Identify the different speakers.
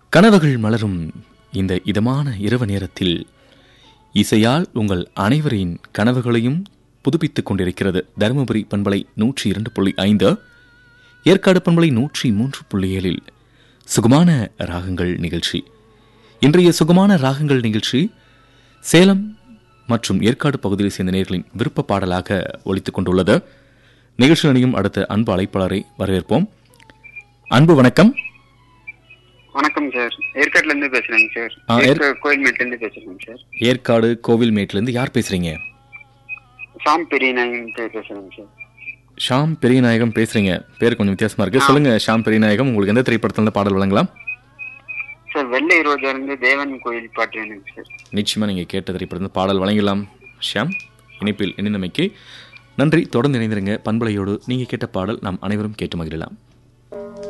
Speaker 1: கனவுகள் மலரும் இந்த இதமான இரவு நேரத்தில் இசையால் உங்கள் அனைவரின் கனவுகளையும் புதுப்பித்துக் கொண்டிருக்கிறது தருமபுரி பண்பலை நூற்றி இரண்டு புள்ளி ஐந்து ஏற்காடு பண்பலை நூற்றி மூன்று புள்ளி ஏழில் சுகமான ராகங்கள் நிகழ்ச்சி இன்றைய சுகமான ராகங்கள் நிகழ்ச்சி சேலம் மற்றும் ஏற்காடு பகுதியில் சேர்ந்த நேர்களின் விருப்ப பாடலாக ஒலித்துக் கொண்டுள்ளது நிகழ்ச்சி அணியும் அடுத்த அன்பு அழைப்பாளரை வரவேற்போம் அன்பு வணக்கம்
Speaker 2: வணக்கம் சார் ஏற்காட்டுல இருந்து பேசுறேங்க சார்
Speaker 1: ஆ, ஏற்-
Speaker 2: ஏற்காடு கோயில்மேட்ல இருந்து பேசுறேங்க சார்
Speaker 1: ஏற்காடு கோவில்மேட்லேருந்து யார் பேசுறீங்க
Speaker 2: சாம் பெரிய நாயகன் பேசுறேங்க சார்
Speaker 1: ஷாம் பெரியநாயகம் பேசுறீங்க பேர் கொஞ்சம் வித்தியாசமா இருக்கு சொல்லுங்க ஷாம் பெரியநாயகம் உங்களுக்கு எந்த திரைப்படத்துல இருந்து பாடல் வழங்கலாம்
Speaker 2: சார் வெள்ளை ரோஜா இருந்து தேவன் கோயில் பாட்டு வேணுங்க சார்
Speaker 1: நிச்சயமா நீங்க கேட்ட திரைப்படத்தில் பாடல் வழங்கலாம் ஷியாம் இணைப்பில் இணைந்தமைக்கு நன்றி தொடர்ந்து இணைந்திருங்க பண்பலையோடு நீங்க கேட்ட பாடல் நாம் அனைவரும் கேட்டு மகிழலாம்